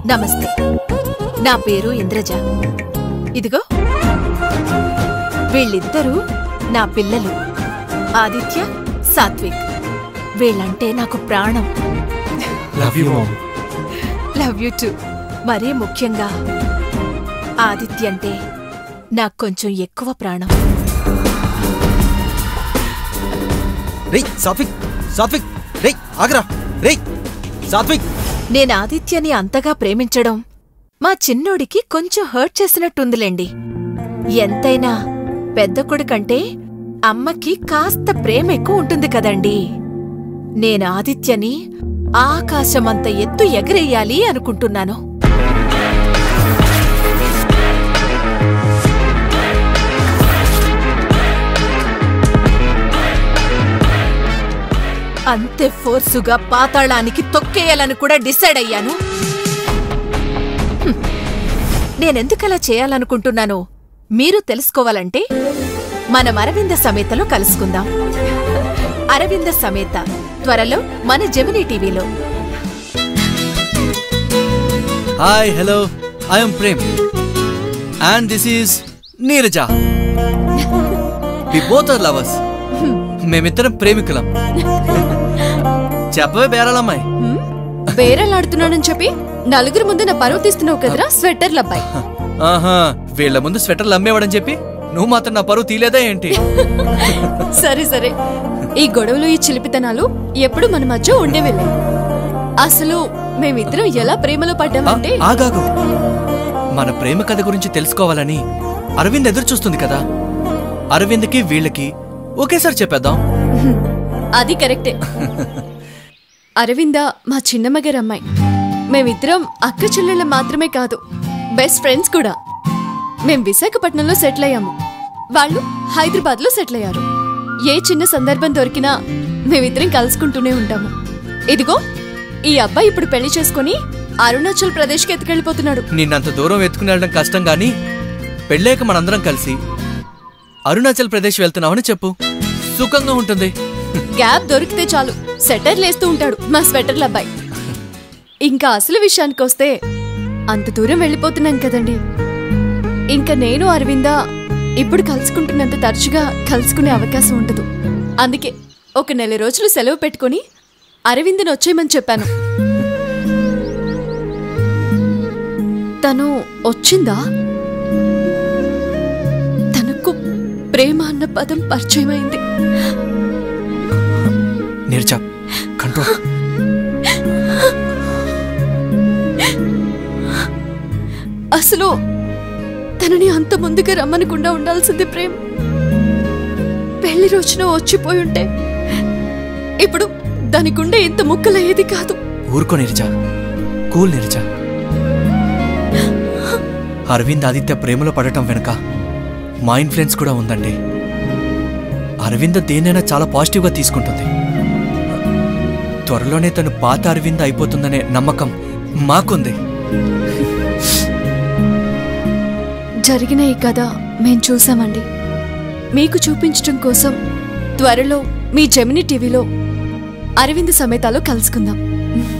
నమస్తే నా పేరు ఇంద్రజ ఇదిగో వీళ్ళిద్దరూ నా పిల్లలు ఆదిత్య సాత్విక్ వీళ్ళంటే నాకు ప్రాణం love you mom love you too మరీ ముఖ్యంగా ఆదిత్య అంటే నాకు కొంచెం ఎక్కువ ప్రాణం రేయ్ సాత్విక్ సాత్విక్ రేయ్ ఆగరా రేయ్ సాత్విక్ నేను ఆదిత్యని అంతగా ప్రేమించడం మా చిన్నోడికి కొంచెం హర్ట్ చేసినట్టుందిలేండి ఎంతైనా పెద్ద కొడుకంటే అమ్మకి కాస్త ప్రేమ ఎక్కువ ఉంటుంది కదండి నేను ఆదిత్యని ఆకాశమంత ఎత్తు ఎగరేయాలి అనుకుంటున్నాను అంతే ఫోర్సుగా పాతాళానికి తొక్కేయాలని కూడా డిసైడ్ అయ్యాను హ్మ్. నేనెందుకలా చేయాలనుకుంటున్నానో మీరు తెలుసుకోవాలంటే మనం అరవింద సమేతలో కలుసుకుందాం అరవింద సమేత త్వరలో మన జెమినీ టీవీలో hi hello I'm Prem and this is Neeraja we both are lovers మేమిద్దరం ప్రేమికులం చెప్పవే బేరాలమ్మాయి బేరలాడుతున్నానని చెప్పి నలుగురు ముందు నా పరువు తీస్తున్నావు కదరా స్వెట్టర్ల అబ్బాయి ఆహా వీళ్ళ ముందు స్వెటర్లు అమ్మేవాడని చెప్పి నువ్వు మాత్రం నా పరువు తీలేదా ఏంటి సరే సరే ఈ గొడవలు ఈ చిలిపితనాలు ఎప్పుడు మన మధ్య ఉండేవెళ్ళే అసలు మేమిద్దరం ఎలా ప్రేమలో ఆ, పడ్డామంటే ఆగాగు మన ప్రేమ కథ గురించి తెలుసుకోవాలని అరవింద్ ఎదురు చూస్తుంది కదా అరవింద్కి వీళ్ళకి ఒకేసారి చెప్పేద్దాం అది కరెక్టే అరవింద మా చిన్నమ్మగారు అమ్మాయి మేమిద్దరం అక్క చెల్లెళ్ళ మాత్రమే కాదు బెస్ట్ ఫ్రెండ్స్ కూడా మేం విశాఖపట్నంలో సెటిల్ అయ్యాము వాళ్ళు హైదరాబాద్ లో సెటిల్ అయ్యారు ఏ చిన్న సందర్భం దొరికినా మేమిద్దరం కలుసుకుంటూనే ఉంటాము ఇదిగో ఈ అబ్బాయి ఇప్పుడు పెళ్లి చేసుకుని అరుణాచల్ ప్రదేశ్కి ఎత్తుకెళ్ళిపోతున్నాడు నిన్నంత దూరం ఎత్తుకుని వెళ్ళడం కష్టం గాని పెళ్ళాక మనందరం కలిసి అరుణాచల్ ప్రదేశ్ వెళ్తున్నామని చెప్పు సుఖంగా ఉంటుంది గ్యాప్ దొరికితే చాలు సెటర్ లేస్తూ ఉంటాడు మా స్వెటర్ల అబ్బాయి ఇంకా అసలు విషయానికి వస్తే అంత దూరం వెళ్ళిపోతున్నాం కదండి ఇంకా నేను అరవింద ఇప్పుడు కలుసుకుంటున్నంత తరచుగా కలుసుకునే అవకాశం ఉండదు అందుకే ఒక నెల రోజులు సెలవు పెట్టుకొని అరవిందను వచ్చేయమని చెప్పాను తను వచ్చిందా తనకు ప్రేమ అన్న పదం పరిచయమైంది నిర్జా కంట్రోల్ అసలు తనని అంత ముందుగా రమ్మనకుండా ఉండాల్సింది ప్రేమ్ పెళ్లి రోజున వచ్చిపోయి ఉంటే ఇప్పుడు దాని గుండె ఇంత ముక్కలయ్యేది కాదు ఊరుకో నిర్జా కూల్ నిర్జా అరవింద్ ఆదిత్య ప్రేమలో పడటం వెనుక మా ఇన్ఫ్లుయెన్స్ కూడా ఉందండి అరవింద దేనైనా చాలా పాజిటివ్గా తీసుకుంటుంది త్వరలోనే తను పాత అరవింద అయిపోతుందనే నమ్మకం మాకుంది జరిగిన ఈ కథ మేం చూసామండి మీకు చూపించడం కోసం త్వరలో మీ జెమిని టీవీలో అరవింద్ సమేతాలో కలుసుకుందాం